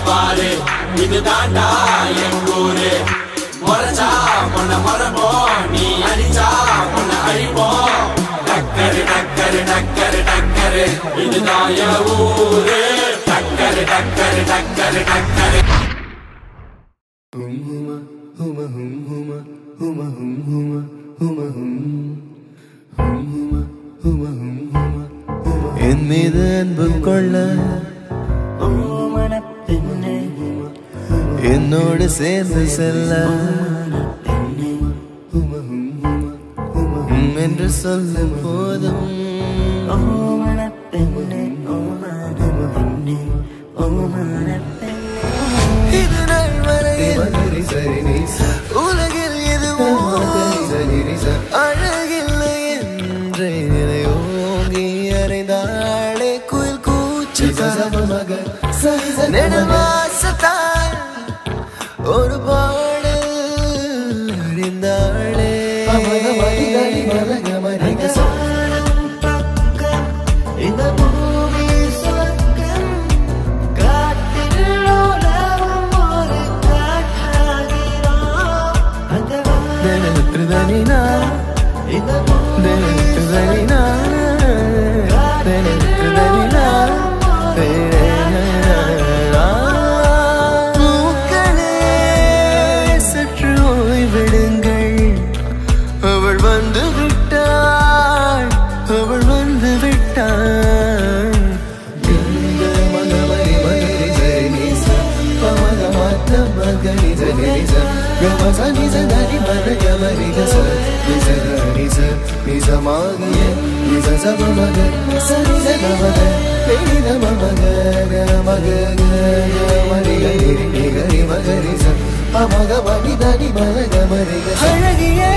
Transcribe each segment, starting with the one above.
பாரு இது தாண்டா என் ஊரு முறைச்சா பொண்ண முறைப்போம் நீ அடிச்சா பொண்ண அழிப்போம் டக்கரு டக்கரு டக்கரு டக்கரு இதுதான் என் ஊரு டக்கரு டக்கரு டக்கரு டக்கரு என் மீது அன்பு கொள்ள என்னோடு சேர்ந்து செல்ல உம் என்று சொல்ல போதும் இது நாள் வரையில் உலகில் எதுவும் அழகில்லை என்றே நிலை ஓங்கி அறைந்தாளே குயில் கூச்சு நெடுவாசத்தால் ஒரு பாடல் அறிந்தாளே இந்த பூமி சொர்க்கம் காட்டில் உலவும் ஒரு காற்றாகிறோம் அந்த தினத்துதனினா இந்த தினத்துதனினா தினத்துதனினா பூக்களே சற்று ஓய்வெடுங்கள் அவள் வந்து விட்டாள் அவள் வந்து விட்டாள் இந்த மகமரி மகரி சரி நீச பமக மாத்த மகரி சரி நீச கமச நிச தனி மத கமரி கச நிச நிச நிச மாகிய நிச சப மக சரி ச மக பெரி நம மக க மக க மரி கரி நி கரி மகரி ச பமக மணி தனி மத கமரி கச அழகியே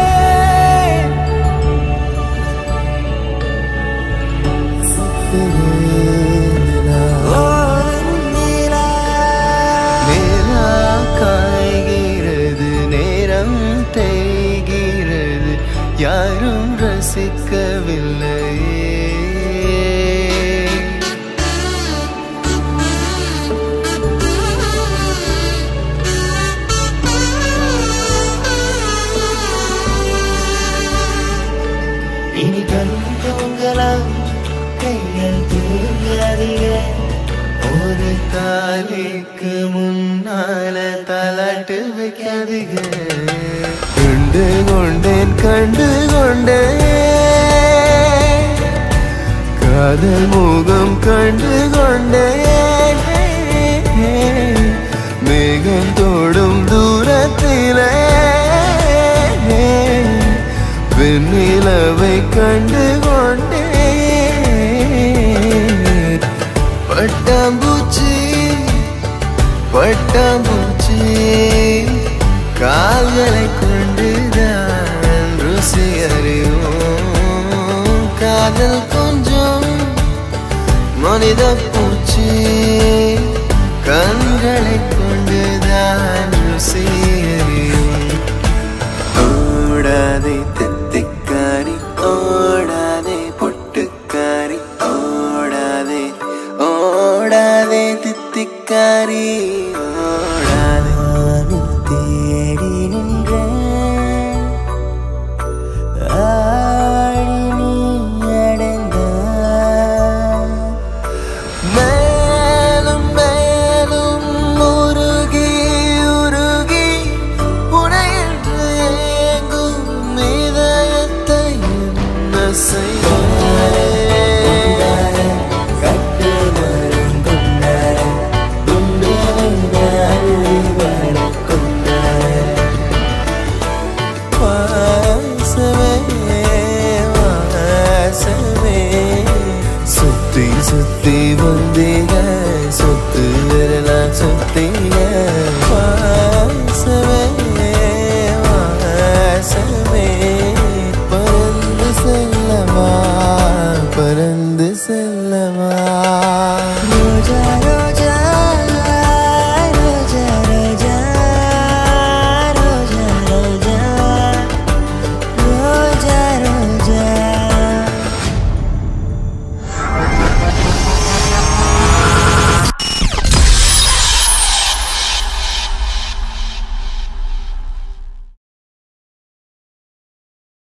நிலா காய்கிறது நேரம் தேய்கிறது யாரும் ரசிக்கவில்லை இனி கண் தூங்கலாம் கைகள் தூங்காதீங்க ஒரு தாலிக்கு முன்னால தலாட்டு வைக்காதீங்க கண்டு கொண்டேன் கண்டு கொண்டேன் காதல் முகம் கண்டு கொண்டேன் மேகம் தோடும் தூரத்திலே வெண்ணிலவை கண்டு கொண்டேன் பட்டாம்பூச்சி பட்டாம்பூச்சி கால்களை கொண்டுதான் ருசி அறிவோம் காதல் கொஞ்சம் மனித பூச்சி கண்களை கொண்டுதான் ருசி அறிவோம் ஓடாதே தித்திக்காரி ஓடாதே பொட்டுக்காரி ஓடாதே ஓடாதே தித்திக்காரி ஓடாதே